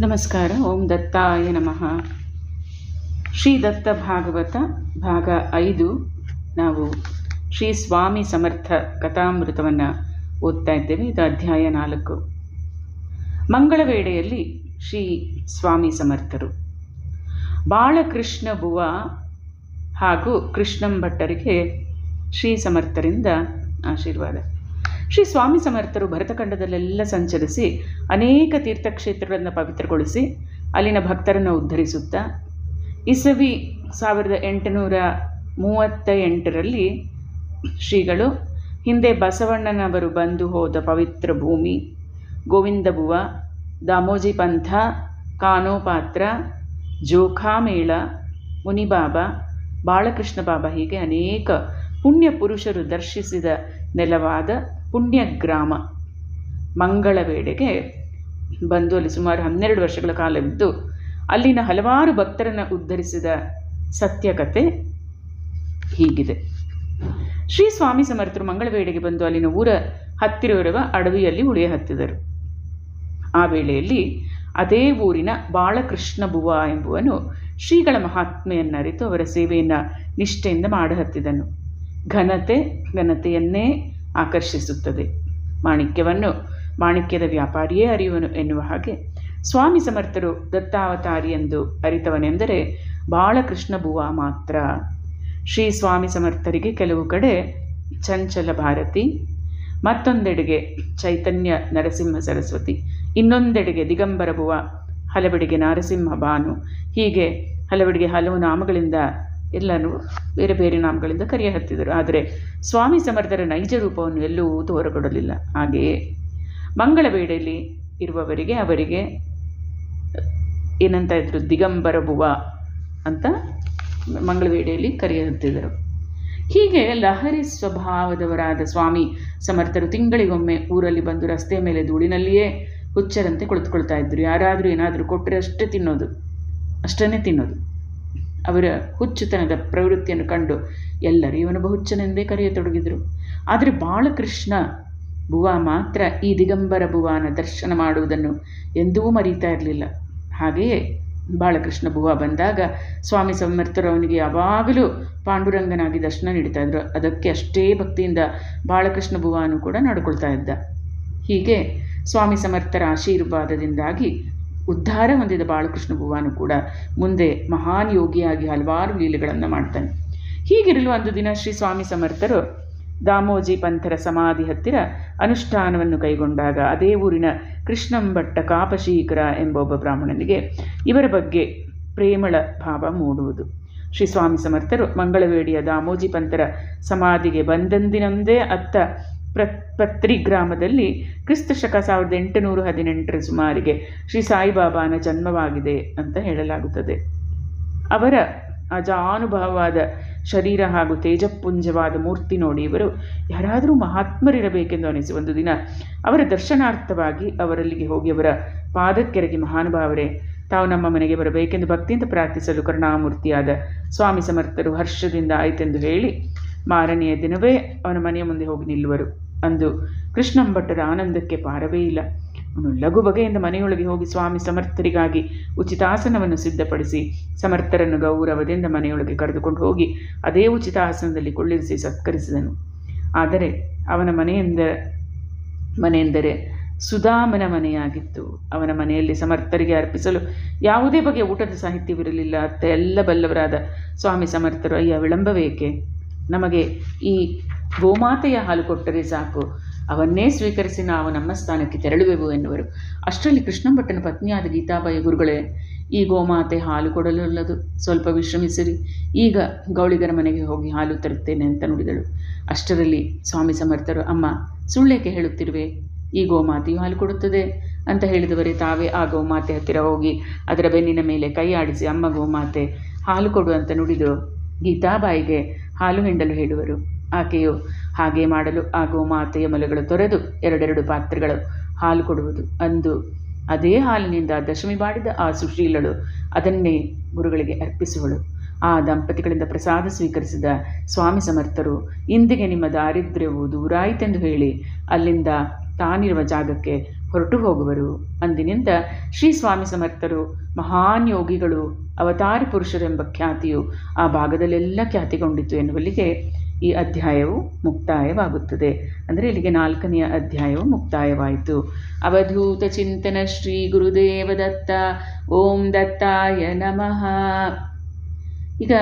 ನಮಸ್ಕಾರ ಓಂ ದತ್ತಾಯ ನಮಃ ಶ್ರೀ ದತ್ತ ಭಾಗವತ ಭಾಗ ಐದು ನಾವು ಶ್ರೀ ಸ್ವಾಮಿ ಸಮರ್ಥ ಕಥಾಮೃತವನ್ನು ಓದ್ತಾ ಇದ್ದೇವೆ ಇದು ಅಧ್ಯಾಯ ನಾಲ್ಕು ಮಂಗಳವೇಳೆಯಲ್ಲಿ ಶ್ರೀ ಸ್ವಾಮಿ ಸಮರ್ಥರು ಬಾಳಕೃಷ್ಣ ಬುವ ಹಾಗೂ ಕೃಷ್ಣಂ ಭಟ್ಟರಿಗೆ ಶ್ರೀ ಸಮರ್ಥರಿಂದ ಆಶೀರ್ವಾದ ಶ್ರೀ ಸ್ವಾಮಿ ಸಮರ್ಥರು ಭರತಖಂಡದಲ್ಲೆಲ್ಲ ಸಂಚರಿಸಿ ಅನೇಕ ತೀರ್ಥಕ್ಷೇತ್ರಗಳನ್ನು ಪವಿತ್ರಗೊಳಿಸಿ ಅಲ್ಲಿನ ಭಕ್ತರನ್ನು ಉದ್ಧರಿಸುತ್ತಾ ಇಸವಿ ಸಾವಿರದ ಎಂಟುನೂರ ಮೂವತ್ತ ಎಂಟರಲ್ಲಿ ಶ್ರೀಗಳು ಹಿಂದೆ ಬಸವಣ್ಣನವರು ಬಂದು ಹೋದ ಪವಿತ್ರ ಭೂಮಿ ಗೋವಿಂದಬುವ ದಾಮೋಜಿ ಪಂಥ ಕಾನೋಪಾತ್ರ ಜೋಖಾಮೇಳ ಮುನಿಬಾಬಾ ಬಾಳಕೃಷ್ಣ ಬಾಬಾ ಹೀಗೆ ಅನೇಕ ಪುಣ್ಯ ಪುರುಷರು ದರ್ಶಿಸಿದ ನೆಲವಾದ ಪುಣ್ಯಗ್ರಾಮ ಮಂಗಳವೇಳೆಗೆ ಬಂದು ಅಲ್ಲಿ ಸುಮಾರು ಹನ್ನೆರಡು ವರ್ಷಗಳ ಕಾಲವಿದ್ದು ಅಲ್ಲಿನ ಹಲವಾರು ಭಕ್ತರನ್ನು ಉದ್ಧರಿಸಿದ ಸತ್ಯಕತೆ ಹೀಗಿದೆ ಶ್ರೀ ಸ್ವಾಮಿ ಸಮರ್ಥರು ಮಂಗಳವೇಳೆಗೆ ಬಂದು ಅಲ್ಲಿನ ಊರ ಹತ್ತಿರವಿರುವ ಅಡವಿಯಲ್ಲಿ ಉಳಿಯ ಹತ್ತಿದರು ಆ ವೇಳೆಯಲ್ಲಿ ಅದೇ ಊರಿನ ಬಾಳಕೃಷ್ಣ ಬುವ ಎಂಬುವನು ಶ್ರೀಗಳ ಮಹಾತ್ಮೆಯನ್ನರಿತು ಅವರ ಸೇವೆಯನ್ನು ನಿಷ್ಠೆಯಿಂದ ಮಾಡಹತ್ತಿದನು ಘನತೆ ಘನತೆಯನ್ನೇ ಆಕರ್ಷಿಸುತ್ತದೆ ಮಾಣಿಕ್ಯವನ್ನು ಮಾಣಿಕ್ಯದ ವ್ಯಾಪಾರಿಯೇ ಅರಿಯುವನು ಎನ್ನುವ ಹಾಗೆ ಸ್ವಾಮಿ ಸಮರ್ಥರು ದತ್ತಾವತಾರಿ ಎಂದು ಅರಿತವನೆಂದರೆ ಬಾಳಕೃಷ್ಣ ಬುವ ಮಾತ್ರ ಶ್ರೀ ಸ್ವಾಮಿ ಸಮರ್ಥರಿಗೆ ಕೆಲವು ಕಡೆ ಚಂಚಲ ಭಾರತಿ ಮತ್ತೊಂದೆಡೆಗೆ ಚೈತನ್ಯ ನರಸಿಂಹ ಸರಸ್ವತಿ ಇನ್ನೊಂದೆಡೆಗೆ ದಿಗಂಬರ ಬುವ ಹಲವೆಡೆಗೆ ನರಸಿಂಹ ಭಾನು ಹೀಗೆ ಹಲವೆಡೆಗೆ ಹಲವು ನಾಮಗಳಿಂದ ಎಲ್ಲರೂ ಬೇರೆ ಬೇರೆ ನಾಮಗಳಿಂದ ಕರೆಯ ಹತ್ತಿದರು ಆದರೆ ಸ್ವಾಮಿ ಸಮರ್ಥರ ನೈಜ ರೂಪವನ್ನು ಎಲ್ಲೂ ತೋರಗೊಡಲಿಲ್ಲ ಹಾಗೆಯೇ ಮಂಗಳ ವೇಳೆಯಲ್ಲಿ ಇರುವವರಿಗೆ ಅವರಿಗೆ ಏನಂತ ಇದ್ರು ದಿಗಂಬರ ಬುವ ಅಂತ ಮಂಗಳವೇಳೆಯಲ್ಲಿ ಕರೆಯುತ್ತಿದ್ದರು ಹೀಗೆ ಲಹರಿ ಸ್ವಭಾವದವರಾದ ಸ್ವಾಮಿ ಸಮರ್ಥರು ತಿಂಗಳಿಗೊಮ್ಮೆ ಊರಲ್ಲಿ ಬಂದು ರಸ್ತೆಯ ಮೇಲೆ ಧೂಳಿನಲ್ಲಿಯೇ ಹುಚ್ಚರಂತೆ ಕುಳಿತುಕೊಳ್ತಾ ಇದ್ದರು ಯಾರಾದರೂ ಏನಾದರೂ ಕೊಟ್ಟರೆ ಅಷ್ಟೇ ತಿನ್ನೋದು ಅಷ್ಟನ್ನೇ ತಿನ್ನೋದು ಅವರ ಹುಚ್ಚುತನದ ಪ್ರವೃತ್ತಿಯನ್ನು ಕಂಡು ಎಲ್ಲರೂ ಇವನೊಬ್ಬ ಹುಚ್ಚನೆಂದೇ ಕರೆಯತೊಡಗಿದರು ಆದರೆ ಬಾಳಕೃಷ್ಣ ಬುವ ಮಾತ್ರ ಈ ದಿಗಂಬರ ಬುವಾನ ದರ್ಶನ ಮಾಡುವುದನ್ನು ಎಂದೂ ಮರೀತಾ ಇರಲಿಲ್ಲ ಹಾಗೆಯೇ ಬಾಳಕೃಷ್ಣ ಬುವ ಬಂದಾಗ ಸ್ವಾಮಿ ಸಮರ್ಥರು ಅವನಿಗೆ ಯಾವಾಗಲೂ ಪಾಂಡುರಂಗನಾಗಿ ದರ್ಶನ ನೀಡ್ತಾ ಇದ್ರು ಅದಕ್ಕೆ ಅಷ್ಟೇ ಭಕ್ತಿಯಿಂದ ಬಾಳಕೃಷ್ಣ ಬುವಾನು ಕೂಡ ನಡ್ಕೊಳ್ತಾ ಇದ್ದ ಹೀಗೆ ಸ್ವಾಮಿ ಸಮರ್ಥರ ಆಶೀರ್ವಾದದಿಂದಾಗಿ ಉದ್ಧಾರ ಹೊಂದಿದ ಬಾಳಕೃಷ್ಣ ಬುವಾನು ಕೂಡ ಮುಂದೆ ಮಹಾನ್ ಯೋಗಿಯಾಗಿ ಹಲವಾರು ಲೀಲೆಗಳನ್ನು ಮಾಡ್ತಾನೆ ಹೀಗಿರಲು ಒಂದು ದಿನ ಶ್ರೀ ಸ್ವಾಮಿ ಸಮರ್ಥರು ದಾಮೋಜಿ ಪಂಥರ ಸಮಾಧಿ ಹತ್ತಿರ ಅನುಷ್ಠಾನವನ್ನು ಕೈಗೊಂಡಾಗ ಅದೇ ಊರಿನ ಕೃಷ್ಣಂಭಟ್ಟ ಕಾಪಶೀಕರ ಎಂಬ ಒಬ್ಬ ಬ್ರಾಹ್ಮಣನಿಗೆ ಇವರ ಬಗ್ಗೆ ಪ್ರೇಮಳ ಭಾವ ಮೂಡುವುದು ಶ್ರೀ ಸ್ವಾಮಿ ಸಮರ್ಥರು ಮಂಗಳವೇಡಿಯ ದಾಮೋಜಿ ಪಂಥರ ಸಮಾಧಿಗೆ ಬಂದಂದಿನೊಂದೇ ಅತ್ತ ಪ್ರ ಪತ್ರಿ ಗ್ರಾಮದಲ್ಲಿ ಕ್ರಿಸ್ತ ಶಕ ಸಾವಿರದ ಎಂಟುನೂರ ಹದಿನೆಂಟರ ಸುಮಾರಿಗೆ ಶ್ರೀ ಸಾಯಿಬಾಬಾನ ಜನ್ಮವಾಗಿದೆ ಅಂತ ಹೇಳಲಾಗುತ್ತದೆ ಅವರ ಅಜಾನುಭವವಾದ ಶರೀರ ಹಾಗೂ ತೇಜಪುಂಜವಾದ ಮೂರ್ತಿ ನೋಡಿ ಇವರು ಯಾರಾದರೂ ಮಹಾತ್ಮರಿರಬೇಕೆಂದು ಅನಿಸಿ ಒಂದು ದಿನ ಅವರ ದರ್ಶನಾರ್ಥವಾಗಿ ಅವರಲ್ಲಿಗೆ ಹೋಗಿ ಅವರ ಪಾದಕ್ಕೆರಗಿ ಮಹಾನುಭಾವರೇ ತಾವು ನಮ್ಮ ಮನೆಗೆ ಬರಬೇಕೆಂದು ಭಕ್ತಿಯಿಂದ ಪ್ರಾರ್ಥಿಸಲು ಕರುಣಾಮೂರ್ತಿಯಾದ ಸ್ವಾಮಿ ಸಮರ್ಥರು ಹರ್ಷದಿಂದ ಆಯ್ತೆಂದು ಹೇಳಿ ಮಾರನೆಯ ದಿನವೇ ಅವನ ಮನೆಯ ಮುಂದೆ ಹೋಗಿ ನಿಲ್ಲುವರು ಅಂದು ಕೃಷ್ಣಂಭಟ್ಟರ ಆನಂದಕ್ಕೆ ಪಾರವೇ ಇಲ್ಲ ಅವನು ಲಘು ಬಗೆಯಿಂದ ಮನೆಯೊಳಗೆ ಹೋಗಿ ಸ್ವಾಮಿ ಸಮರ್ಥರಿಗಾಗಿ ಉಚಿತಾಸನವನ್ನು ಸಿದ್ಧಪಡಿಸಿ ಸಮರ್ಥರನ್ನು ಗೌರವದಿಂದ ಮನೆಯೊಳಗೆ ಕರೆದುಕೊಂಡು ಹೋಗಿ ಅದೇ ಉಚಿತಾಸನದಲ್ಲಿ ಕೊಳ್ಳಿರಿಸಿ ಸತ್ಕರಿಸಿದನು ಆದರೆ ಅವನ ಮನೆಯಿಂದ ಮನೆಯೆಂದರೆ ಸುಧಾಮನ ಮನೆಯಾಗಿತ್ತು ಅವನ ಮನೆಯಲ್ಲಿ ಸಮರ್ಥರಿಗೆ ಅರ್ಪಿಸಲು ಯಾವುದೇ ಬಗೆಯ ಊಟದ ಸಾಹಿತ್ಯವಿರಲಿಲ್ಲ ಅತ್ತ ಎಲ್ಲ ಬಲ್ಲವರಾದ ಸ್ವಾಮಿ ಸಮರ್ಥರು ಅಯ್ಯ ವಿಳಂಬವೇಕೆ ನಮಗೆ ಈ ಗೋಮಾತೆಯ ಹಾಲು ಕೊಟ್ಟರೆ ಸಾಕು ಅವನ್ನೇ ಸ್ವೀಕರಿಸಿ ನಾವು ನಮ್ಮ ಸ್ಥಾನಕ್ಕೆ ತೆರಳುವೆವು ಎನ್ನುವರು ಅಷ್ಟರಲ್ಲಿ ಕೃಷ್ಣಭಟ್ಟನ ಪತ್ನಿಯಾದ ಗೀತಾಬಾಯಿ ಗುರುಗಳೇ ಈ ಗೋಮಾತೆ ಹಾಲು ಕೊಡಲುಳ್ಳದು ಸ್ವಲ್ಪ ವಿಶ್ರಮಿಸಿರಿ ಈಗ ಗೌಳಿಗರ ಮನೆಗೆ ಹೋಗಿ ಹಾಲು ತರುತ್ತೇನೆ ಅಂತ ನುಡಿದಳು ಅಷ್ಟರಲ್ಲಿ ಸ್ವಾಮಿ ಸಮರ್ಥರು ಅಮ್ಮ ಸುಳ್ಳೇಕೆ ಹೇಳುತ್ತಿರುವೆ ಈ ಗೋಮಾತೆಯು ಹಾಲು ಕೊಡುತ್ತದೆ ಅಂತ ಹೇಳಿದವರೇ ತಾವೇ ಆ ಗೋಮಾತೆ ಹತ್ತಿರ ಹೋಗಿ ಅದರ ಬೆನ್ನಿನ ಮೇಲೆ ಕೈ ಆಡಿಸಿ ಅಮ್ಮ ಗೋಮಾತೆ ಹಾಲು ಕೊಡು ಅಂತ ನುಡಿದು ಗೀತಾಬಾಯಿಗೆ ಹಾಲು ಹಿಂಡಲು ಹೇಳುವರು ಆಕೆಯು ಹಾಗೆ ಮಾಡಲು ಆ ಗೋಮಾತೆಯ ಮೊಲೆಗಳು ತೊರೆದು ಎರಡೆರಡು ಪಾತ್ರೆಗಳು ಹಾಲು ಕೊಡುವುದು ಅಂದು ಅದೇ ಹಾಲಿನಿಂದ ದಶಮಿ ಮಾಡಿದ ಆ ಸುಶೀಲಳು ಅದನ್ನೇ ಗುರುಗಳಿಗೆ ಅರ್ಪಿಸುವಳು ಆ ದಂಪತಿಗಳಿಂದ ಪ್ರಸಾದ ಸ್ವೀಕರಿಸಿದ ಸ್ವಾಮಿ ಸಮರ್ಥರು ಇಂದಿಗೆ ನಿಮ್ಮ ದಾರಿದ್ರ್ಯವು ದೂರಾಯಿತೆಂದು ಹೇಳಿ ಅಲ್ಲಿಂದ ತಾನಿರುವ ಜಾಗಕ್ಕೆ ಹೊರಟು ಹೋಗುವರು ಅಂದಿನಿಂದ ಶ್ರೀ ಸ್ವಾಮಿ ಸಮರ್ಥರು ಮಹಾನ್ ಯೋಗಿಗಳು ಅವತಾರಿ ಪುರುಷರೆಂಬ ಖ್ಯಾತಿಯು ಆ ಭಾಗದಲ್ಲೆಲ್ಲ ಖ್ಯಾತಿಗೊಂಡಿತು ಎನ್ನುವಲ್ಲಿಗೆ ಈ ಅಧ್ಯಾಯವು ಮುಕ್ತಾಯವಾಗುತ್ತದೆ ಅಂದರೆ ಇಲ್ಲಿಗೆ ನಾಲ್ಕನೆಯ ಅಧ್ಯಾಯವು ಮುಕ್ತಾಯವಾಯಿತು ಅವಧೂತ ಚಿಂತನ ಶ್ರೀ ಗುರುದೇವ ದತ್ತ ಓಂ ದತ್ತಾಯ ನಮಃ ಈಗ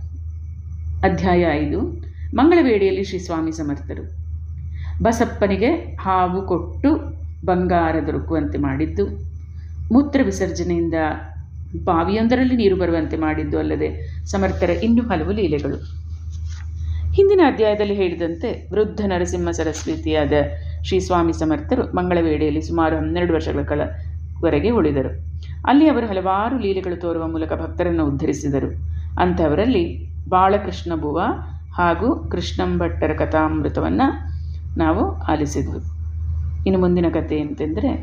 ಅಧ್ಯಾಯ ಐದು ಮಂಗಳವೇಡಿಯಲ್ಲಿ ಶ್ರೀ ಸ್ವಾಮಿ ಸಮರ್ಥರು ಬಸಪ್ಪನಿಗೆ ಹಾವು ಕೊಟ್ಟು ಬಂಗಾರ ದೊರಕುವಂತೆ ಮಾಡಿದ್ದು ಮೂತ್ರ ವಿಸರ್ಜನೆಯಿಂದ ಬಾವಿಯೊಂದರಲ್ಲಿ ನೀರು ಬರುವಂತೆ ಮಾಡಿದ್ದು ಅಲ್ಲದೆ ಸಮರ್ಥರ ಇನ್ನೂ ಹಲವು ಲೀಲೆಗಳು ಹಿಂದಿನ ಅಧ್ಯಾಯದಲ್ಲಿ ಹೇಳಿದಂತೆ ವೃದ್ಧ ನರಸಿಂಹ ಸರಸ್ವತಿಯಾದ ಶ್ರೀ ಸ್ವಾಮಿ ಸಮರ್ಥರು ಮಂಗಳವೇಳೆಯಲ್ಲಿ ಸುಮಾರು ಹನ್ನೆರಡು ವರ್ಷಗಳ ಕಾಲವರೆಗೆ ಉಳಿದರು ಅಲ್ಲಿ ಅವರು ಹಲವಾರು ಲೀಲೆಗಳು ತೋರುವ ಮೂಲಕ ಭಕ್ತರನ್ನು ಉದ್ಧರಿಸಿದರು ಅಂಥವರಲ್ಲಿ ಬಾಳಕೃಷ್ಣ ಬುವ ಹಾಗೂ ಕೃಷ್ಣಂಭಟ್ಟರ ಕಥಾಮೃತವನ್ನು ನಾವು ಆಲಿಸಿದ್ವು ಇನ್ನು ಮುಂದಿನ ಕಥೆ ಎಂತೆಂದರೆ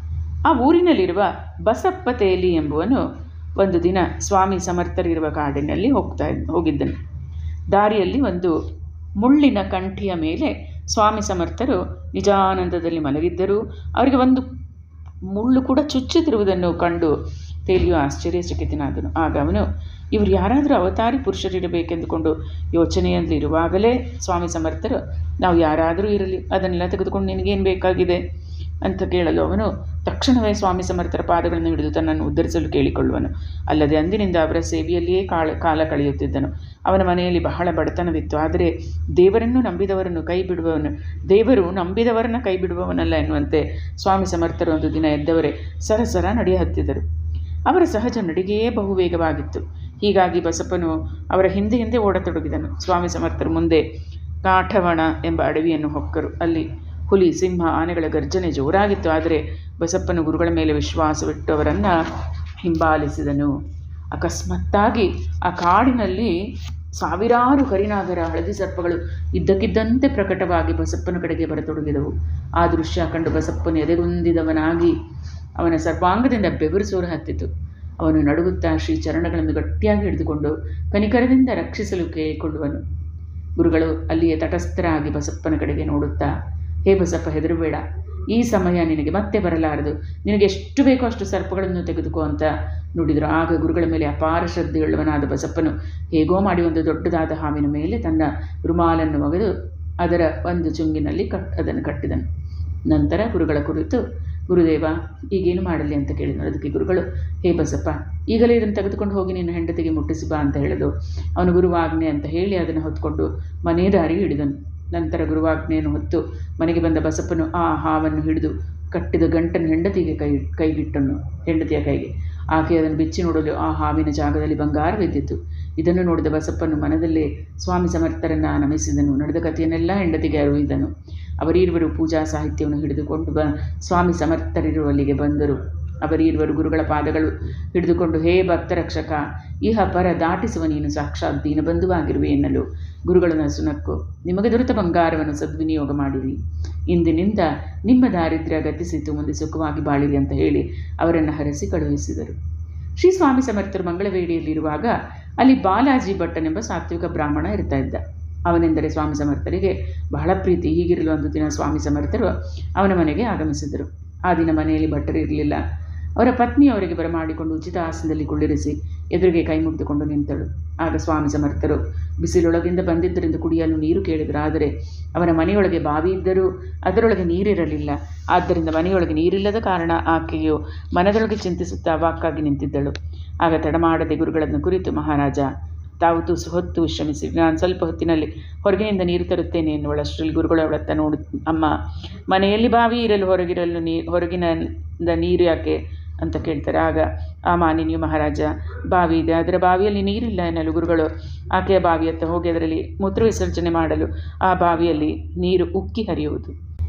ಆ ಊರಿನಲ್ಲಿರುವ ಬಸಪ್ಪ ತೇಲಿ ಎಂಬುವನು ಒಂದು ದಿನ ಸ್ವಾಮಿ ಸಮರ್ಥರಿರುವ ಕಾಡಿನಲ್ಲಿ ಹೋಗ್ತಾ ಹೋಗಿದ್ದನು ದಾರಿಯಲ್ಲಿ ಒಂದು ಮುಳ್ಳಿನ ಕಂಠಿಯ ಮೇಲೆ ಸ್ವಾಮಿ ಸಮರ್ಥರು ನಿಜಾನಂದದಲ್ಲಿ ಮಲಗಿದ್ದರು ಅವರಿಗೆ ಒಂದು ಮುಳ್ಳು ಕೂಡ ಚುಚ್ಚುತ್ತಿರುವುದನ್ನು ಕಂಡು ತೇಲಿಯು ಆಶ್ಚರ್ಯಚಕಿತನಾದನು ಆಗ ಅವನು ಇವರು ಯಾರಾದರೂ ಅವತಾರಿ ಪುರುಷರಿರಬೇಕೆಂದುಕೊಂಡು ಯೋಚನೆಯಲ್ಲಿರುವಾಗಲೇ ಸ್ವಾಮಿ ಸಮರ್ಥರು ನಾವು ಯಾರಾದರೂ ಇರಲಿ ಅದನ್ನೆಲ್ಲ ತೆಗೆದುಕೊಂಡು ನಿನಗೇನು ಬೇಕಾಗಿದೆ ಅಂತ ಕೇಳಲು ಅವನು ತಕ್ಷಣವೇ ಸ್ವಾಮಿ ಸಮರ್ಥರ ಪಾದಗಳನ್ನು ಹಿಡಿದು ತನ್ನನ್ನು ಉದ್ಧರಿಸಲು ಕೇಳಿಕೊಳ್ಳುವನು ಅಲ್ಲದೆ ಅಂದಿನಿಂದ ಅವರ ಸೇವೆಯಲ್ಲಿಯೇ ಕಾಳ ಕಾಲ ಕಳೆಯುತ್ತಿದ್ದನು ಅವನ ಮನೆಯಲ್ಲಿ ಬಹಳ ಬಡತನವಿತ್ತು ಆದರೆ ದೇವರನ್ನು ನಂಬಿದವರನ್ನು ಕೈ ಬಿಡುವವನು ದೇವರು ನಂಬಿದವರನ್ನ ಕೈ ಬಿಡುವವನಲ್ಲ ಎನ್ನುವಂತೆ ಸ್ವಾಮಿ ಸಮರ್ಥರು ಒಂದು ದಿನ ಎದ್ದವರೇ ಸರಸರ ನಡೆಯ ಹತ್ತಿದರು ಅವರ ಸಹಜ ನಡಿಗೆಯೇ ಬಹು ವೇಗವಾಗಿತ್ತು ಹೀಗಾಗಿ ಬಸಪ್ಪನು ಅವರ ಹಿಂದೆ ಹಿಂದೆ ಓಡತೊಡಗಿದನು ಸ್ವಾಮಿ ಸಮರ್ಥರು ಮುಂದೆ ಕಾಠವಣ ಎಂಬ ಅಡವಿಯನ್ನು ಹೊಕ್ಕರು ಅಲ್ಲಿ ಹುಲಿ ಸಿಂಹ ಆನೆಗಳ ಗರ್ಜನೆ ಜೋರಾಗಿತ್ತು ಆದರೆ ಬಸಪ್ಪನು ಗುರುಗಳ ಮೇಲೆ ವಿಶ್ವಾಸವಿಟ್ಟು ಅವರನ್ನು ಹಿಂಬಾಲಿಸಿದನು ಅಕಸ್ಮಾತ್ತಾಗಿ ಆ ಕಾಡಿನಲ್ಲಿ ಸಾವಿರಾರು ಕರಿನಾಗರ ಹಳದಿ ಸರ್ಪಗಳು ಇದ್ದಕ್ಕಿದ್ದಂತೆ ಪ್ರಕಟವಾಗಿ ಬಸಪ್ಪನ ಕಡೆಗೆ ಬರತೊಡಗಿದವು ಆ ದೃಶ್ಯ ಕಂಡು ಬಸಪ್ಪನು ಎದೆಗುಂದಿದವನಾಗಿ ಅವನ ಸರ್ವಾಂಗದಿಂದ ಬೆವರು ಸೋರ ಹತ್ತಿತು ಅವನು ನಡುಗುತ್ತಾ ಶ್ರೀ ಚರಣಗಳನ್ನು ಗಟ್ಟಿಯಾಗಿ ಹಿಡಿದುಕೊಂಡು ಕನಿಕರದಿಂದ ರಕ್ಷಿಸಲು ಕೇಳಿಕೊಳ್ಳುವನು ಗುರುಗಳು ಅಲ್ಲಿಯೇ ತಟಸ್ಥರಾಗಿ ಬಸಪ್ಪನ ಕಡೆಗೆ ನೋಡುತ್ತಾ ಹೇ ಬಸಪ್ಪ ಹೆದರಬೇಡ ಈ ಸಮಯ ನಿನಗೆ ಮತ್ತೆ ಬರಲಾರದು ನಿನಗೆ ಎಷ್ಟು ಬೇಕೋ ಅಷ್ಟು ಸರ್ಪಗಳನ್ನು ತೆಗೆದುಕೋ ಅಂತ ನುಡಿದರು ಆಗ ಗುರುಗಳ ಮೇಲೆ ಅಪಾರ ಶ್ರದ್ಧೆಯುಳ್ಳವನಾದ ಬಸಪ್ಪನು ಹೇಗೋ ಮಾಡಿ ಒಂದು ದೊಡ್ಡದಾದ ಹಾವಿನ ಮೇಲೆ ತನ್ನ ರುಮಾಲನ್ನು ಒಗೆದು ಅದರ ಒಂದು ಚುಂಗಿನಲ್ಲಿ ಕಟ್ ಅದನ್ನು ಕಟ್ಟಿದನು ನಂತರ ಗುರುಗಳ ಕುರಿತು ಗುರುದೇವ ಈಗೇನು ಮಾಡಲಿ ಅಂತ ಕೇಳಿದನು ಅದಕ್ಕೆ ಗುರುಗಳು ಹೇ ಬಸಪ್ಪ ಈಗಲೇ ಇದನ್ನು ತೆಗೆದುಕೊಂಡು ಹೋಗಿ ನಿನ್ನ ಹೆಂಡತಿಗೆ ಮುಟ್ಟಿಸಿ ಬಾ ಅಂತ ಹೇಳಿದು ಅವನು ಗುರುವಾಜ್ಞೆ ಅಂತ ಹೇಳಿ ಅದನ್ನು ಹೊತ್ಕೊಂಡು ಮನೆ ದಾರಿ ಹಿಡಿದನು ನಂತರ ಗುರುವಾಜ್ಞೆಯನ್ನು ಹೊತ್ತು ಮನೆಗೆ ಬಂದ ಬಸಪ್ಪನು ಆ ಹಾವನ್ನು ಹಿಡಿದು ಕಟ್ಟಿದ ಗಂಟನ್ನು ಹೆಂಡತಿಗೆ ಕೈ ಕೈಗಿಟ್ಟನು ಹೆಂಡತಿಯ ಕೈಗೆ ಆಕೆ ಅದನ್ನು ಬಿಚ್ಚಿ ನೋಡಲು ಆ ಹಾವಿನ ಜಾಗದಲ್ಲಿ ಬಂಗಾರವಿದ್ದಿತ್ತು ಇದನ್ನು ನೋಡಿದ ಬಸಪ್ಪನು ಮನದಲ್ಲೇ ಸ್ವಾಮಿ ಸಮರ್ಥರನ್ನು ನಮಿಸಿದನು ನಡೆದ ಕಥೆಯನ್ನೆಲ್ಲ ಹೆಂಡತಿಗೆ ಅರಿವಿದನು ಅವರೀರ್ವರು ಪೂಜಾ ಸಾಹಿತ್ಯವನ್ನು ಹಿಡಿದುಕೊಂಡು ಬ ಸ್ವಾಮಿ ಸಮರ್ಥರಿರುವಲ್ಲಿಗೆ ಬಂದರು ಅವರೀರ್ವರು ಗುರುಗಳ ಪಾದಗಳು ಹಿಡಿದುಕೊಂಡು ಹೇ ಭಕ್ತರಕ್ಷಕ ಇಹ ಪರ ದಾಟಿಸುವ ನೀನು ಸಾಕ್ಷಾತ್ ದೀನಬಂಧುವಾಗಿರುವೆ ಎನ್ನಲು ಗುರುಗಳ ಸುನಕ್ಕು ನಿಮಗೆ ದೊರೆತ ಬಂಗಾರವನ್ನು ಸದ್ವಿನಿಯೋಗ ಮಾಡಿರಿ ಇಂದಿನಿಂದ ನಿಮ್ಮ ದಾರಿದ್ರ್ಯ ಗತಿಸಿತು ಮುಂದೆ ಸುಖವಾಗಿ ಬಾಳಿರಿ ಅಂತ ಹೇಳಿ ಅವರನ್ನು ಹರಸಿ ಕಳುಹಿಸಿದರು ಶ್ರೀ ಸ್ವಾಮಿ ಸಮರ್ಥರು ಮಂಗಳವೇಡಿಯಲ್ಲಿರುವಾಗ ಅಲ್ಲಿ ಬಾಲಾಜಿ ಭಟ್ಟನೆಂಬ ಸಾತ್ವಿಕ ಬ್ರಾಹ್ಮಣ ಇರ್ತಾ ಇದ್ದ ಅವನೆಂದರೆ ಸ್ವಾಮಿ ಸಮರ್ಥರಿಗೆ ಬಹಳ ಪ್ರೀತಿ ಹೀಗಿರಲು ಒಂದು ದಿನ ಸ್ವಾಮಿ ಸಮರ್ಥರು ಅವನ ಮನೆಗೆ ಆಗಮಿಸಿದರು ಆ ದಿನ ಮನೆಯಲ್ಲಿ ಭಟ್ಟರು ಇರಲಿಲ್ಲ ಅವರ ಪತ್ನಿ ಅವರಿಗೆ ಬರಮಾಡಿಕೊಂಡು ಉಚಿತ ಆಸನದಲ್ಲಿ ಕುಳ್ಳಿರಿಸಿ ಎದುರಿಗೆ ಕೈ ಮುಗಿದುಕೊಂಡು ನಿಂತಳು ಆಗ ಸ್ವಾಮಿ ಸಮರ್ಥರು ಬಿಸಿಲೊಳಗಿಂದ ಬಂದಿದ್ದರಿಂದ ಕುಡಿಯಲು ನೀರು ಕೇಳಿದರು ಆದರೆ ಅವನ ಮನೆಯೊಳಗೆ ಬಾವಿ ಇದ್ದರೂ ಅದರೊಳಗೆ ನೀರಿರಲಿಲ್ಲ ಆದ್ದರಿಂದ ಮನೆಯೊಳಗೆ ನೀರಿಲ್ಲದ ಕಾರಣ ಆಕೆಯು ಮನದೊಳಗೆ ಚಿಂತಿಸುತ್ತಾ ವಾಕ್ಕಾಗಿ ನಿಂತಿದ್ದಳು ಆಗ ತಡಮಾಡದೆ ಗುರುಗಳನ್ನು ಕುರಿತು ಮಹಾರಾಜ ತಾವು ತುಸು ಹೊತ್ತು ವಿಶ್ರಮಿಸಿ ನಾನು ಸ್ವಲ್ಪ ಹೊತ್ತಿನಲ್ಲಿ ಹೊರಗಿನಿಂದ ನೀರು ತರುತ್ತೇನೆ ಎನ್ನುವಳಷ್ಟರಲ್ಲಿ ಗುರುಗಳು ಅವಳತ್ತ ನೋಡು ಅಮ್ಮ ಮನೆಯಲ್ಲಿ ಬಾವಿ ಇರಲು ಹೊರಗಿರಲು ನೀ ಹೊರಗಿನಿಂದ ನೀರು ಯಾಕೆ ಅಂತ ಕೇಳ್ತಾರೆ ಆಗ ಆ ಮಾನಿನಿಯು ಮಹಾರಾಜ ಬಾವಿ ಇದೆ ಅದರ ಬಾವಿಯಲ್ಲಿ ನೀರಿಲ್ಲ ಎನ್ನಲು ಗುರುಗಳು ಆಕೆಯ ಬಾವಿಯತ್ತ ಹೋಗಿ ಅದರಲ್ಲಿ ಮೂತ್ರ ವಿಸರ್ಜನೆ ಮಾಡಲು ಆ ಬಾವಿಯಲ್ಲಿ ನೀರು ಉಕ್ಕಿ ಹರಿಯುವುದು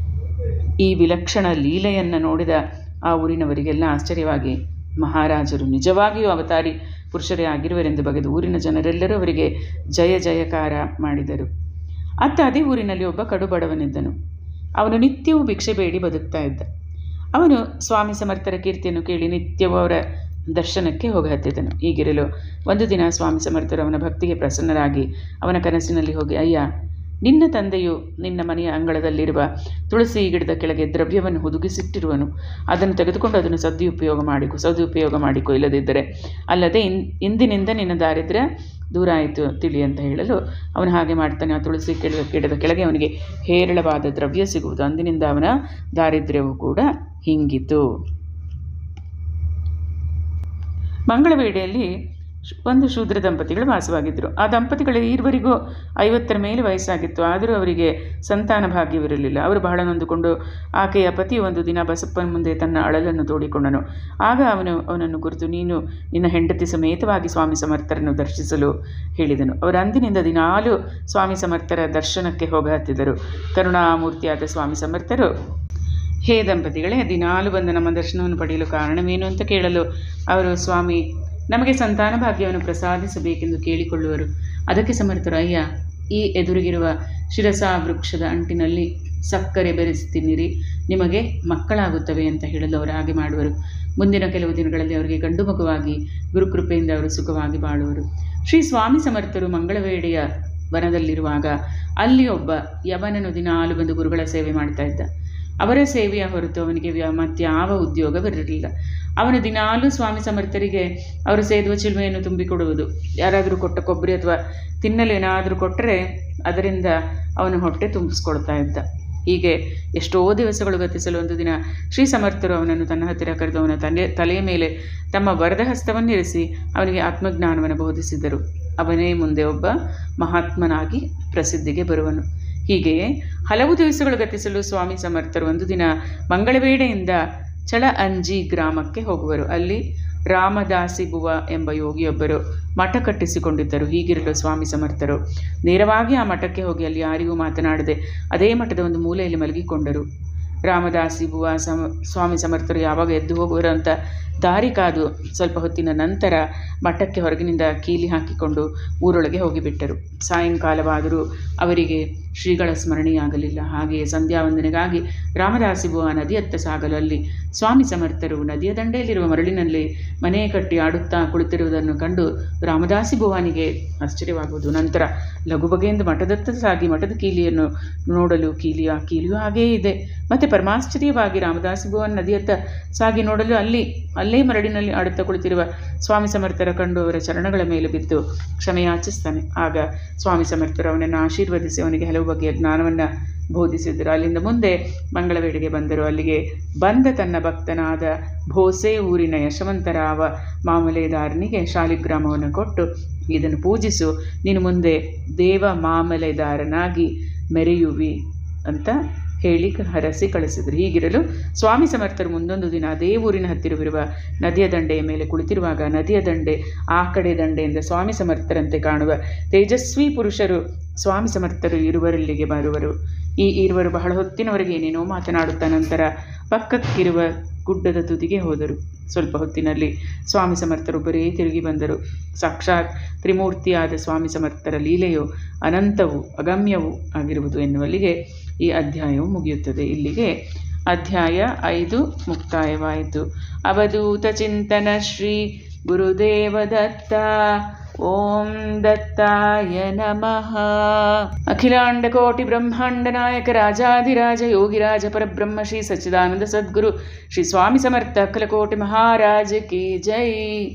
ಈ ವಿಲಕ್ಷಣ ಲೀಲೆಯನ್ನು ನೋಡಿದ ಆ ಊರಿನವರಿಗೆಲ್ಲ ಆಶ್ಚರ್ಯವಾಗಿ ಮಹಾರಾಜರು ನಿಜವಾಗಿಯೂ ಅವತಾರಿ ಪುರುಷರೇ ಆಗಿರುವರೆಂದು ಬಗೆದು ಊರಿನ ಜನರೆಲ್ಲರೂ ಅವರಿಗೆ ಜಯ ಜಯಕಾರ ಮಾಡಿದರು ಅತ್ತ ಅದೇ ಊರಿನಲ್ಲಿ ಒಬ್ಬ ಕಡು ಬಡವನಿದ್ದನು ಅವನು ನಿತ್ಯವೂ ಭಿಕ್ಷೆ ಬೇಡಿ ಬದುಕ್ತಾ ಇದ್ದ ಅವನು ಸ್ವಾಮಿ ಸಮರ್ಥರ ಕೀರ್ತಿಯನ್ನು ಕೇಳಿ ನಿತ್ಯವೂ ಅವರ ದರ್ಶನಕ್ಕೆ ಹೋಗಿ ಹತ್ತಿದನು ಹೀಗಿರಲು ಒಂದು ದಿನ ಸ್ವಾಮಿ ಸಮರ್ಥರು ಅವನ ಭಕ್ತಿಗೆ ಪ್ರಸನ್ನರಾಗಿ ಅವನ ಕನಸಿನಲ್ಲಿ ಹೋಗಿ ಅಯ್ಯ ನಿನ್ನ ತಂದೆಯು ನಿನ್ನ ಮನೆಯ ಅಂಗಳದಲ್ಲಿರುವ ತುಳಸಿ ಗಿಡದ ಕೆಳಗೆ ದ್ರವ್ಯವನ್ನು ಹುದುಗಿಸಿಟ್ಟಿರುವನು ಅದನ್ನು ತೆಗೆದುಕೊಂಡು ಅದನ್ನು ಸದುಪಯೋಗ ಮಾಡಿಕೊ ಸದುಪಯೋಗ ಮಾಡಿಕೊ ಇಲ್ಲದಿದ್ದರೆ ಅಲ್ಲದೆ ಇನ್ ಇಂದಿನಿಂದ ನಿನ್ನ ದಾರಿದ್ರ್ಯ ದೂರ ಆಯಿತು ತಿಳಿ ಅಂತ ಹೇಳಲು ಅವನು ಹಾಗೆ ಮಾಡ್ತಾನೆ ಆ ತುಳಸಿ ಕೆಳ ಗಿಡದ ಕೆಳಗೆ ಅವನಿಗೆ ಹೇರಳವಾದ ದ್ರವ್ಯ ಸಿಗುವುದು ಅಂದಿನಿಂದ ಅವನ ದಾರಿದ್ರ್ಯವು ಕೂಡ ಹಿಂಗಿತು ಮಂಗಳವೇಡೆಯಲ್ಲಿ ಶ್- ಒಂದು ಶೂದ್ರ ದಂಪತಿಗಳು ವಾಸವಾಗಿದ್ದರು ಆ ದಂಪತಿಗಳ ಈರ್ವರಿಗೂ ಐವತ್ತರ ಮೇಲೆ ವಯಸ್ಸಾಗಿತ್ತು ಆದರೂ ಅವರಿಗೆ ಸಂತಾನ ಭಾಗ್ಯವಿರಲಿಲ್ಲ ಅವರು ಬಹಳ ನೊಂದುಕೊಂಡು ಆಕೆಯ ಪತಿ ಒಂದು ದಿನ ಬಸಪ್ಪನ ಮುಂದೆ ತನ್ನ ಅಳಲನ್ನು ತೋಡಿಕೊಂಡನು ಆಗ ಅವನು ಅವನನ್ನು ಕುರಿತು ನೀನು ನಿನ್ನ ಹೆಂಡತಿ ಸಮೇತವಾಗಿ ಸ್ವಾಮಿ ಸಮರ್ಥರನ್ನು ದರ್ಶಿಸಲು ಹೇಳಿದನು ಅವರು ಅಂದಿನಿಂದ ದಿನಾಲೂ ಸ್ವಾಮಿ ಸಮರ್ಥರ ದರ್ಶನಕ್ಕೆ ಹೋಗ ಹತ್ತಿದರು ಕರುಣಾಮೂರ್ತಿಯಾದ ಸ್ವಾಮಿ ಸಮರ್ಥರು ಹೇ ದಂಪತಿಗಳೇ ದಿನಾಲು ಬಂದ ನಮ್ಮ ದರ್ಶನವನ್ನು ಪಡೆಯಲು ಕಾರಣವೇನು ಅಂತ ಕೇಳಲು ಅವರು ಸ್ವಾಮಿ ನಮಗೆ ಸಂತಾನ ಭಾಗ್ಯವನ್ನು ಪ್ರಸಾದಿಸಬೇಕೆಂದು ಕೇಳಿಕೊಳ್ಳುವರು ಅದಕ್ಕೆ ಸಮರ್ಥರು ಅಯ್ಯ ಈ ಎದುರಿಗಿರುವ ಶಿರಸ ವೃಕ್ಷದ ಅಂಟಿನಲ್ಲಿ ಸಕ್ಕರೆ ಬೆರೆಸಿ ತಿನ್ನಿರಿ ನಿಮಗೆ ಮಕ್ಕಳಾಗುತ್ತವೆ ಅಂತ ಹೇಳಲು ಅವರು ಹಾಗೆ ಮಾಡುವರು ಮುಂದಿನ ಕೆಲವು ದಿನಗಳಲ್ಲಿ ಅವರಿಗೆ ಗಂಡು ಮಗುವಾಗಿ ಗುರುಕೃಪೆಯಿಂದ ಅವರು ಸುಖವಾಗಿ ಬಾಳುವರು ಶ್ರೀ ಸ್ವಾಮಿ ಸಮರ್ಥರು ಮಂಗಳವೇಡೆಯ ವನದಲ್ಲಿರುವಾಗ ಅಲ್ಲಿ ಒಬ್ಬ ಯವನನು ದಿನಾಲು ಬಂದು ಗುರುಗಳ ಸೇವೆ ಮಾಡ್ತಾ ಇದ್ದ ಅವರ ಸೇವೆಯ ಹೊರತು ಅವನಿಗೆ ವ್ಯ ಮತ್ಯಾವ ಉದ್ಯೋಗವಿರಲಿಲ್ಲ ಅವನು ದಿನಾಲೂ ಸ್ವಾಮಿ ಸಮರ್ಥರಿಗೆ ಅವರು ಸೇದುವ ಚಿಲುಮೆಯನ್ನು ತುಂಬಿಕೊಡುವುದು ಯಾರಾದರೂ ಕೊಟ್ಟ ಕೊಬ್ಬರಿ ಅಥವಾ ತಿನ್ನಲು ಏನಾದರೂ ಕೊಟ್ಟರೆ ಅದರಿಂದ ಅವನು ಹೊಟ್ಟೆ ತುಂಬಿಸ್ಕೊಳ್ತಾ ಇದ್ದ ಹೀಗೆ ಎಷ್ಟೋ ದಿವಸಗಳು ಗತಿಸಲು ಒಂದು ದಿನ ಶ್ರೀ ಸಮರ್ಥರು ಅವನನ್ನು ತನ್ನ ಹತ್ತಿರ ಕರೆದು ಅವನ ತಲೆ ತಲೆಯ ಮೇಲೆ ತಮ್ಮ ವರದ ಹಸ್ತವನ್ನಿರಿಸಿ ಅವನಿಗೆ ಆತ್ಮಜ್ಞಾನವನ್ನು ಬೋಧಿಸಿದರು ಅವನೇ ಮುಂದೆ ಒಬ್ಬ ಮಹಾತ್ಮನಾಗಿ ಪ್ರಸಿದ್ಧಿಗೆ ಬರುವನು ಹೀಗೆಯೇ ಹಲವು ದಿವಸಗಳು ಗತಿಸಲು ಸ್ವಾಮಿ ಸಮರ್ಥರು ಒಂದು ದಿನ ಮಂಗಳವೇಡೆಯಿಂದ ಚಳ ಅಂಜಿ ಗ್ರಾಮಕ್ಕೆ ಹೋಗುವರು ಅಲ್ಲಿ ರಾಮದಾಸಿ ಬುವ ಎಂಬ ಯೋಗಿಯೊಬ್ಬರು ಮಠ ಕಟ್ಟಿಸಿಕೊಂಡಿದ್ದರು ಹೀಗಿರಲು ಸ್ವಾಮಿ ಸಮರ್ಥರು ನೇರವಾಗಿ ಆ ಮಠಕ್ಕೆ ಹೋಗಿ ಅಲ್ಲಿ ಯಾರಿಗೂ ಮಾತನಾಡದೆ ಅದೇ ಮಠದ ಒಂದು ಮೂಲೆಯಲ್ಲಿ ಮಲಗಿಕೊಂಡರು ರಾಮದಾಸಿ ಬುವ ಸಮ ಸ್ವಾಮಿ ಸಮರ್ಥರು ಯಾವಾಗ ಎದ್ದು ಹೋಗುವರು ಅಂತ ದಾರಿ ಕಾದು ಸ್ವಲ್ಪ ಹೊತ್ತಿನ ನಂತರ ಮಠಕ್ಕೆ ಹೊರಗಿನಿಂದ ಕೀಲಿ ಹಾಕಿಕೊಂಡು ಊರೊಳಗೆ ಹೋಗಿಬಿಟ್ಟರು ಸಾಯಂಕಾಲವಾದರೂ ಅವರಿಗೆ ಶ್ರೀಗಳ ಸ್ಮರಣೆಯಾಗಲಿಲ್ಲ ಹಾಗೆಯೇ ಸಂಧ್ಯಾ ವಂದನೆಗಾಗಿ ರಾಮದಾಸಿ ಬುವ ನದಿಯತ್ತ ಸಾಗಲು ಅಲ್ಲಿ ಸ್ವಾಮಿ ಸಮರ್ಥರು ನದಿಯ ದಂಡೆಯಲ್ಲಿರುವ ಮರಳಿನಲ್ಲಿ ಮನೆ ಕಟ್ಟಿ ಆಡುತ್ತಾ ಕುಳಿತಿರುವುದನ್ನು ಕಂಡು ರಾಮದಾಸಿ ಭುವನಿಗೆ ಆಶ್ಚರ್ಯವಾಗುವುದು ನಂತರ ಲಘು ಬಗೆಯಿಂದ ಮಠದತ್ತ ಸಾಗಿ ಮಠದ ಕೀಲಿಯನ್ನು ನೋಡಲು ಕೀಲಿಯ ಕೀಲಿಯೂ ಹಾಗೇ ಇದೆ ಮತ್ತು ಪರಮಾಶ್ಚರ್ಯವಾಗಿ ರಾಮದಾಸಿ ಭುವನ್ ನದಿಯತ್ತ ಸಾಗಿ ನೋಡಲು ಅಲ್ಲಿ ಅಲ್ಲೇ ಮರಳಿನಲ್ಲಿ ಆಡುತ್ತಾ ಕುಳಿತಿರುವ ಸ್ವಾಮಿ ಸಮರ್ಥರ ಕಂಡು ಅವರ ಚರಣಗಳ ಮೇಲೆ ಬಿದ್ದು ಕ್ಷಮೆಯಾಚಿಸ್ತಾನೆ ಆಗ ಸ್ವಾಮಿ ಸಮರ್ಥರು ಅವನನ್ನು ಆಶೀರ್ವದಿಸಿ ಅವನಿಗೆ ಹಲವು ಬಗೆಯ ಜ್ಞಾನವನ್ನು ಬೋಧಿಸಿದರು ಅಲ್ಲಿಂದ ಮುಂದೆ ಮಂಗಳವೇಡಿಗೆ ಬಂದರು ಅಲ್ಲಿಗೆ ಬಂದ ತನ್ನ ಭಕ್ತನಾದ ಭೋಸೆ ಊರಿನ ಯಶವಂತರಾವ ಮಾಮಲೆದಾರನಿಗೆ ಶಾಲಿಗ್ರಾಮವನ್ನು ಕೊಟ್ಟು ಇದನ್ನು ಪೂಜಿಸು ನೀನು ಮುಂದೆ ದೇವ ಮಾಮಲೆದಾರನಾಗಿ ಮೆರೆಯುವಿ ಅಂತ ಹೇಳಿ ಹರಸಿ ಕಳಿಸಿದರು ಹೀಗಿರಲು ಸ್ವಾಮಿ ಸಮರ್ಥರು ಮುಂದೊಂದು ದಿನ ಅದೇ ಊರಿನ ಹತ್ತಿರವಿರುವ ನದಿಯ ದಂಡೆಯ ಮೇಲೆ ಕುಳಿತಿರುವಾಗ ನದಿಯ ದಂಡೆ ಆ ಕಡೆ ದಂಡೆಯಿಂದ ಸ್ವಾಮಿ ಸಮರ್ಥರಂತೆ ಕಾಣುವ ತೇಜಸ್ವಿ ಪುರುಷರು ಸ್ವಾಮಿ ಸಮರ್ಥರು ಇರುವರಲ್ಲಿಗೆ ಬರುವರು ಈ ಇರುವರು ಬಹಳ ಹೊತ್ತಿನವರೆಗೆ ಏನೇನೋ ಮಾತನಾಡುತ್ತಾ ನಂತರ ಪಕ್ಕಕ್ಕಿರುವ ಗುಡ್ಡದ ತುದಿಗೆ ಹೋದರು ಸ್ವಲ್ಪ ಹೊತ್ತಿನಲ್ಲಿ ಸ್ವಾಮಿ ಸಮರ್ಥರೊಬ್ಬರೇ ತಿರುಗಿ ಬಂದರು ಸಾಕ್ಷಾತ್ ತ್ರಿಮೂರ್ತಿಯಾದ ಸ್ವಾಮಿ ಸಮರ್ಥರ ಲೀಲೆಯು ಅನಂತವು ಅಗಮ್ಯವೂ ಆಗಿರುವುದು ಎನ್ನುವಲ್ಲಿಗೆ ಈ ಅಧ್ಯಾಯವು ಮುಗಿಯುತ್ತದೆ ಇಲ್ಲಿಗೆ ಅಧ್ಯಾಯ ಐದು ಮುಕ್ತಾಯವಾಯಿತು ಅವಧೂತ ಚಿಂತನ ಶ್ರೀ ಗುರುದೇವ ದತ್ತ ಓಂ ದತ್ತಾಯ ನಮಃ ಅಖಿಲಾಂಡ ಕೋಟಿ ಬ್ರಹ್ಮಾಂಡ ನಾಯಕ ರಾಜಾಧಿರಾಜ ಯೋಗಿರಾಜ ಪರಬ್ರಹ್ಮ ಶ್ರೀ ಸಚ್ಚಿದಾನಂದ ಸದ್ಗುರು ಶ್ರೀ ಸ್ವಾಮಿ ಸಮರ್ಥ ಅಖಿಲಕೋಟಿ ಮಹಾರಾಜ ಕಿ ಜೈ